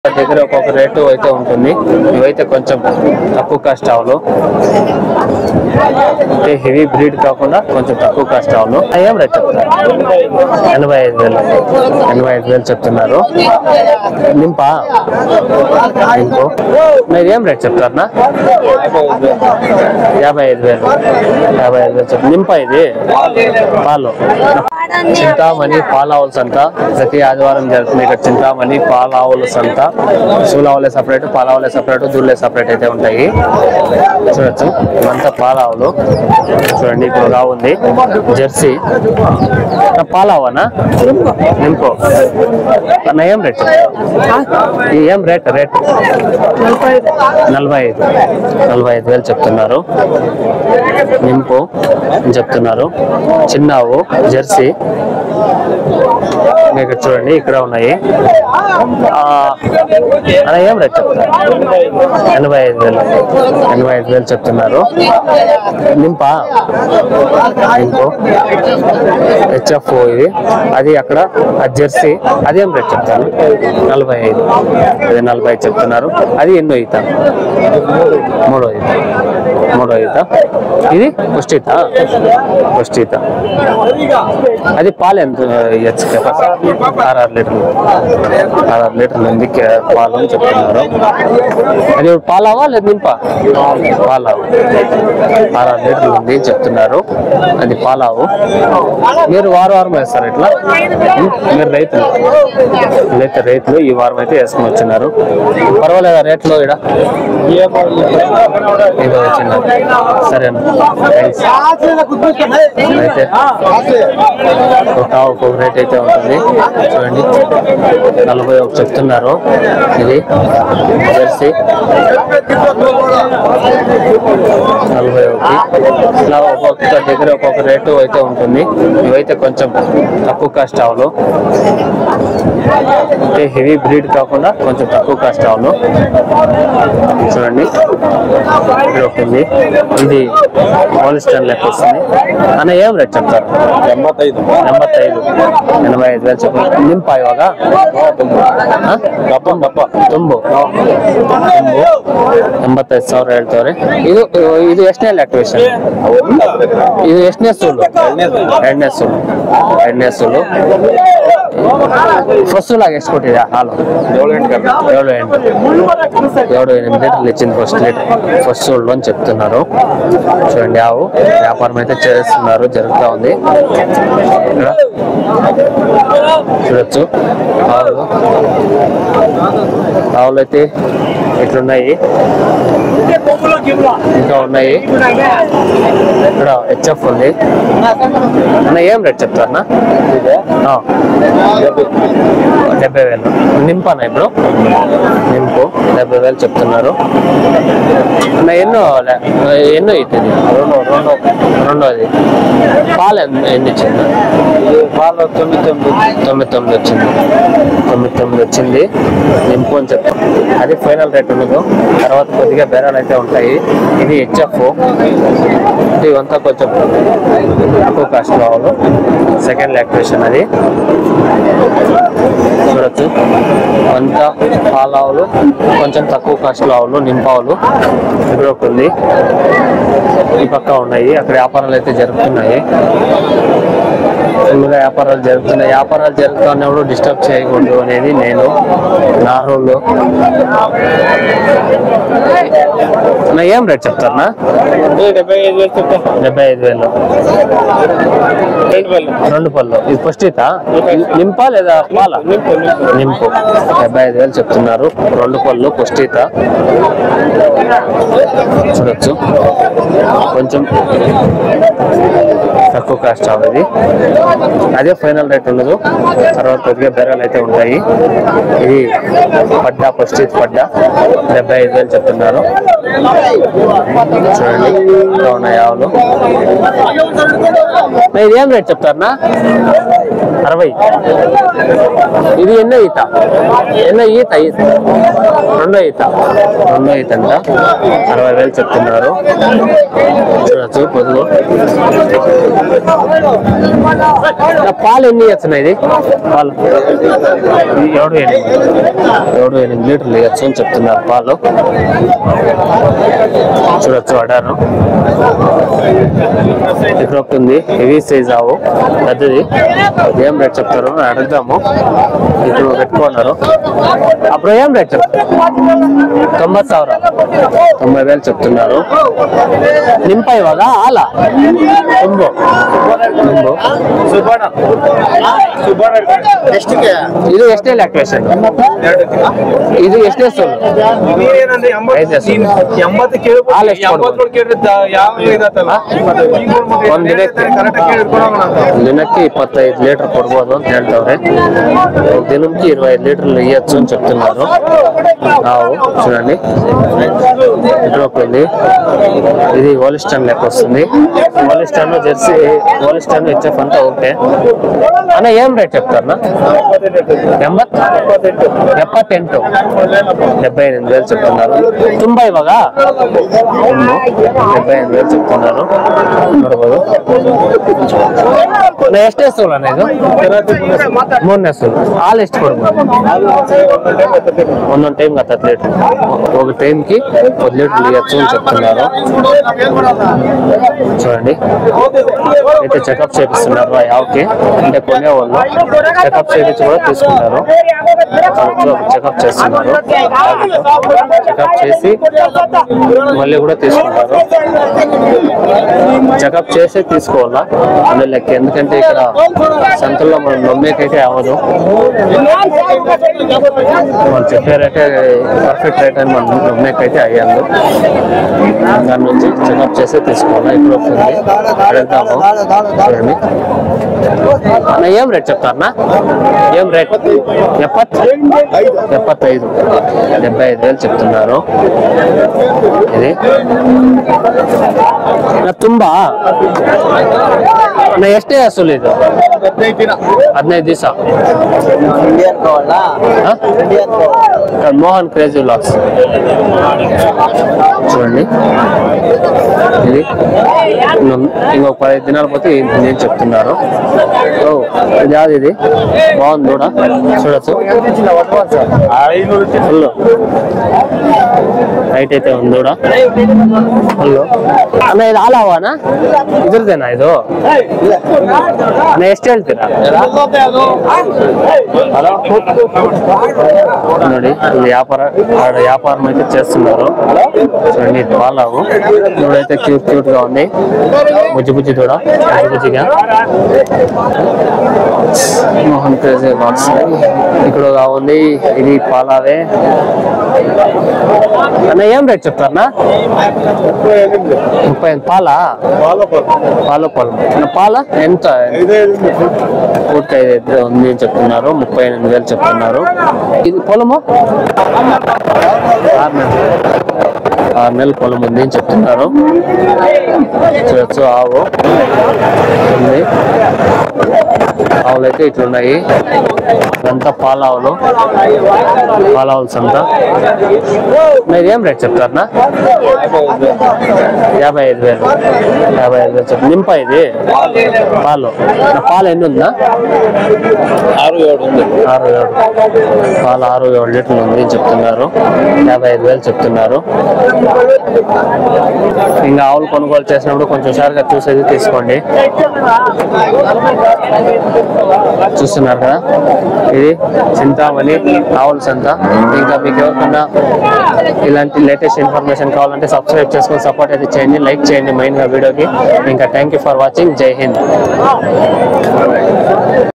దగ్గర ఒక్కొక్క రేటు అయితే ఉంటుంది ఇవైతే కొంచెం తక్కువ కాస్ట్ ఆవులు అంటే హెవీ బ్రీడ్ కాకుండా కొంచెం తక్కువ కాస్ట్ ఆవులు అవి ఏం రేట్ చెప్తారు ఎనభై ఐదు వేలు ఎనభై ఐదు వేలు చెప్తున్నారు నింపా నింపు మీరు ఏం రేట్ చెప్తారనా యాభై ఐదు వేలు యాభై ఐదు వేలు చెప్తారు నింపా ఇది పాలు చింతామణి పాలావుల సంత ప్రతి ఆదివారం జరుగుతుంది ఇక్కడ చింతామణి పాలావుల సంత సూలావులే సపరేట్ పాలావులే సపరేట్ దూళ్ళే సపరేట్ అయితే ఉంటాయి చూడొచ్చు ఇవంతా పాలావులు చూడండి ఇప్పుడు రావు ఉంది జెర్సీ ఆ, పాలావనా నింపు అన్న ఏం రేట్ ఈ ఏం రేట్ రేట్ నలభై ఐదు నలభై ఐదు వేలు చెప్తున్నారు నింపు అని చెప్తున్నారు చిన్నావు జెర్సీ ఇంకా ఇక్కడ చూడండి ఇక్కడ ఉన్నాయి ఆ, అలా ఏం రేట్ చెప్తారు ఎనభై ఐదు వేలు ఎనభై ఐదు వేలు చెప్తున్నారు నింపా నింపు హెచ్ఎఫ్ ఇది అది అక్కడ ఆ జెర్సీ అదేం రేట్ చెప్తారు నలభై ఐదు అది నలభై ఐదు చెప్తున్నారు అది ఎన్నో ఈత మూడో ఈత మూడో ఈత ఇది పుష్టిత పుష్టిత అది పాలు ఎంత ఇవ్వచ్చు కెపాసిటీ ఆరు లీటర్లు ఆరు లీటర్లు ఉంది కే- పాలు అని చెప్తున్నారు అది ఇప్పుడు పాలావా లేదు నింపా పాలావు ఆరు లీటర్లు ఉంది చెప్తున్నారు అది పాలావు మీరు వారం వారం వేస్తారు ఇట్లా ఉం? మీరు రైతులు అయితే రైతులు ఈ వారం అయితే వేసుకొని వచ్చినారు పర్వాలేదా రేట్లు ఇక్కడ ఇదో వచ్చినారు సరే థ్యాంక్స్ అయితే ఒక ఒక్కొక్క రేట్ అయితే ఉంటుంది చూడండి నలభై ఒక చెప్తున్నారు ఇది జెర్సీ నలభై ఒకటి ఇలా ఒక్కొక్క దగ్గర ఒక్కొక్క రేటు అయితే ఉంటుంది ఇవైతే కొంచెం తక్కువ కాస్ట్ ఆవులు అంటే హెవీ బ్రీడ్ కాకుండా కొంచెం తక్కువ కాస్ట్ ఆవులు చూడండి ఇక్కడ ఒకటి ఉంది ఇది పోలిస్టన్ లెక్క వస్తుంది అన్న ఏం రేట్ చెప్తారు ಎಂಬತ್ತೈದು ಎಂಬತ್ತೈದು ಎನಭೈ ಐದು ವೇಲು చెప్పు ನಿಂಪ ಇವಾಗ ಆ? ಡಬ್ಬ ಡಬ್ಬ ತುಂಬು ತುಂಬು ಎಂಬತ್ತೈದು ಸಾವಿರ ಹೇಳ್ತವ್ರೆ ಇದು ಇದು ಎಷ್ಟನೇ ಆಕ್ಟಿವೇಶನ್ ಇದು ಎಷ್ಟನೇ ಸೂಲು ಎರಡನೇ ಸೂಲು ಎರಡನೇ ಸೂಲು ಫಸ್ಟುಲಾಗ ಎಷ್ಟು ಕೊಟ್ಟಿದೆ ಹಾಲು ಏಳು ಎಂಟು ಗಂಟೆ ఏడు ఎంటు ఏడు ఎనిమిది లీటర్లు ఇచ్చింది ఫస్ట్ లీటర్ ఫస్ట్ సోల్డ్ అని చెప్తున్నారు చూడండి ఆవు వ్యాపారం అయితే చేస్తున్నారు జరుగుతూ ఉంది ఇక్కడ చూడొచ్చు ఆవులు ఆవులు అయితే ఇట్లున్నాయి ఇంకా ఉన్నాయి ఇక్కడ హెచ్ఎఫ్ ఉంది అన్న ఏం రేట్ చెప్తారన్నా ఆ. డెబ్బై వేలు నింపానా ఇప్పుడు నింపు డెబ్బై వేలు చెప్తున్నారు అన్న ఎన్నో లే- ఎన్నో అవుతుంది రెండు రెండు రెండోది పాలు ఎన్ని ఎన్ని ఇచ్చింది పాలు తొమ్మిది తొమ్మిది తొమ్మిది తొమ్మిది వచ్చింది తొమ్మిది తొమ్మిది వచ్చింది నింపు అని చెప్తాం అది ఫైనల్ రేట్ ఉండదు తర్వాత కొద్దిగా బేరాలు అయితే ఉంటాయి ఇది హెచ్ఎఫ్ ఇవంతా కొంచెం తక్కువ కాస్ట్ కావాలి సెకండ్ లాక్టేషన్ అది చూడొచ్చు అంతా పాలావులు కొంచెం తక్కువ కాస్ట్ ఆవులు నింపావులు ఇక్కడ ఒకటి ఉంది ఈ పక్క ఉన్నాయి అక్కడ వ్యాపారాలు అయితే జరుగుతున్నాయి ఫుల్గా వ్యాపారాలు జరుగుతున్నాయి వ్యాపారాలు జరుగుతున్నప్పుడు డిస్టర్బ్ చేయకూడదు అనేది నేను నా రోల్ నా ఏం రేట్ చెప్తారనా డెబ్బై ఐదు వేలు చెప్తా డెబ్బై ఐదు వేలు రెండు వేలు రెండు పళ్ళు ఇది పుష్టిత నింపా లేదా పాల నింపు నింపు నింపు డెబ్బై ఐదు వేలు చెప్తున్నారు రెండు పళ్ళు పుష్టిత చూడొచ్చు కొంచెం తక్కువ కాస్ట్ ఇది అదే ఫైనల్ రేట్ ఉండదు తర్వాత కొద్దిగా బెరలు అయితే ఉంటాయి ఇది పడ్డా పుష్టిత్ పడ్డా డెబ్బై ఐదు వేలు చెప్తున్నారు చూడండి ఇంకా ఉన్నాయి ఆవులు మరి ఇది ఏం రేట్ చెప్తారనా అరవై ఇది ఎన్నో ఈత ఎన్నో ఈత ఈత రెండో ఈత రెండో ఈత అంట అరవై వేలు చెప్తున్నారు చూడచ్చు పొదుగు ఇంకా పాలు ఎన్ని ఇవ్వచ్చు ఇది పాలు ఇది ఏడు ఎనిమిది ఏడు ఎనిమిది లీటర్లు ఇవ్వచ్చు అని చెప్తున్నారు పాలు చూడొచ్చు అడారు ఇక్కడ ఒకటి ఉంది హెవీ సైజ్ ఆవు పెద్దది ఏం రేట్ చెప్తారు అని అడుగుదాము ఇప్పుడు పెట్టుకున్నారు అప్పుడు ఏం రేట్ చెప్తారు తొంభై ಸಾವಿರ తొంభై వేలు చెప్తున్నారు నింಪ ಇವಾಗ ಹಾಲ ತುಂಬು ತುಂಬು ಸುಬ್ಬಣ್ಣ ಸುಬ್ಬಣ್ಣ ಎಷ್ಟಿಗೆ ಇದು ಎಷ್ಟೇ ಲ್ಯಾಕ್ಟೇಷನ್ ಇದು ಎಷ್ಟೇ ಸೋಲು ನೀವೇನಂದ್ರೆ ಐದು ಹೆಸರು. ಎಂಬತ್ತು ಕೇಳ್ಬೋದು ಹಾಲು ಎಷ್ಟು ಕೊಡ್ಬೋದು? ಎಂಬತ್ತು ಕೇಳಿದ್ದ ಯಾವ ಇದಾತಲ್ಲ ಒಂದ್ ದಿನಕ್ಕೆ? ಕರೆಕ್ಟ್ ಕೇಳಿ ಕೊಡೋಣ ಅಂತ ದಿನಕ್ಕೆ ಇಪ್ಪತ್ತೈದು ಲೀಟರ್ ಕೊಡ್ಬೋದು ಅಂತ ಹೇಳ್ತವ್ರೆ దినంకి ఇరవై ఐదు లీటర్లు ఇవ్వచ్చు అని చెప్తున్నారు ఆవు చూడండి ఇక్కడ ఒకటి ఉంది ఇది ఓలిస్టన్ లెక్క వస్తుంది ఓలిస్టన్ జెర్సీ ఓలిస్టన్ హెచ్ఎఫ్ అంతా ఓకే అన్న ఏం రేట్ చెప్తారన్నా ಎಂಬತ್ ಎಪ್ಪತ್ತೆಂಟು డెబ్బై ఎనిమిది వేలు చెప్తున్నారు ತುಂಬಾ ಇವಾಗ ತುಂಬು డెబ్బై ఎనిమిది వేలు చెప్తున్నారు ನೋಡ್ಬೋದು ನಾ ಎಷ್ಟೇ ಸೋಲ್ ಅಣ್ಣ ಇದು ಮೂರನೇ ಸೋಲ್ ಹಾಲು ಎಷ್ಟು ಕೊಡ್ಬೋದು ಒಂದೊಂದು టైంకి ಹತ್ತು లీటర్ ఒక టైంకి పది లీటర్లు ఇవ్వచ్చు అని చెప్తున్నారు చూడండి అయితే చెకప్ చేపిస్తున్నారు ఆ యావకి అంటే కొనే వాళ్ళు చెకప్ చేపించి కూడా తీసుకుంటారు చెకప్ చేస్తున్నారు చెకప్ చేసి మళ్ళీ కూడా తీసుకుంటారు చెకప్ చేసే తీసుకోవాలా అదే లెక్క ఎందుకంటే ఇక్కడ సంతల్లో మనం నమ్మేకైతే అవ్వదు వాళ్ళు చెప్పే రేటే పర్ఫెక్ట్ రేట్ అని మనం నమ్మేకైతే అయ్యాను దాని నుంచి చెకప్ చేసే తీసుకోవాలా ఇప్పుడు వస్తుంది వెళ్తాము చూడండి అన్న ఏం రేట్ చెప్తారన్నా ఏం రేట్ ఎప్పత్ ఎప్పತ್ತೈದು డెబ్బై ఐదు వేలు చెప్తున్నారు ఇది ನಾ ತುಂಬಾ ನಾ ಎಷ್ಟೇ ಅಸಲು ಇದು ಹದಿನೈದು ದಿವಸ ಇಂಡಿಯನ್ ಕಾವಲ್ಲ ಇಂಡಿಯನ್ మోహన్ క్రేజీ లాక్స్ చూడండి ఇది ఇంకొ- ఇంకొక పదిహేను దినాలు పోతే ఇది నేను చెప్తున్నారు ఓ ఇది యాది ఇది బాగుంది కూడా చూడొచ్చు ఫుల్ హైట్ అయితే ఉంది కూడా ఫుల్ అన్న ఇది ఆలావానా ಇದ್ರದ್ದೇನಾ ಇದು ಅಣ್ಣ ಎಷ್ಟು ಹೇಳ್ತೀರಾ ನೋಡಿ ಇಲ್ಲಿ వ్యాపార ఆడ వ్యాపారం అయితే చేస్తున్నారు చూడండి ఇది పాలావు ఇప్పుడైతే క్యూట్ క్యూట్ గా ఉంది బుజ్జి బుజ్జి కూడా బుజ్జి బుజ్జిగా మోహన్ క్రేజీ బాక్స్ ఇక్కడ ఒక ఉంది ఇది పాలావే అన్న ఏం రేట్ చెప్తారన్నా ముప్పై ఐదు పాలా పాల పొలం అన్న పాల ఎంత పూర్తి ఐదు ఉంది అని చెప్తున్నారు ముప్పై ఎనిమిది వేలు చెప్తున్నారు ఇది పొలము ఆరు నెలలు ఆరు నెలల పొలం ఉంది అని చెప్తున్నారు చూడొచ్చు ఆవు ఉంది ఆవులు అయితే ఇట్లున్నాయి ఇదంతా పాల ఆవులు పాల ఆవులు అంతా మీరు ఏం రేట్ చెప్తారన్నా యాభై ఐదు వేలు యాభై ఐదు వేలు చెప్పు నింప ఇది పాలు నా పాలు ఎన్ని ఉందా ఆరు ఏడు ఉంది ఆరు ఏడు పాలు ఆరు ఏడు లీటర్లు ఉంది అని చెప్తున్నారు యాభై ఐదు వేలు చెప్తున్నారు ఇంకా ఆవులు కొనుగోలు చేసినప్పుడు కొంచెం హుషారుగా చూసేది తీసుకోండి చూస్తున్నారు కదా ఇది చింతామణి ఆవుల సంత ఇంకా మీకు ఎవరికన్నా ఇలాంటి లేటెస్ట్ ఇన్ఫర్మేషన్ కావాలంటే సబ్స్క్రైబ్ చేసుకొని సపోర్ట్ అయితే చేయండి లైక్ చేయండి మెయిన్గా వీడియోకి ఇంకా థ్యాంక్ యూ ఫర్ వాచింగ్ జై హింద్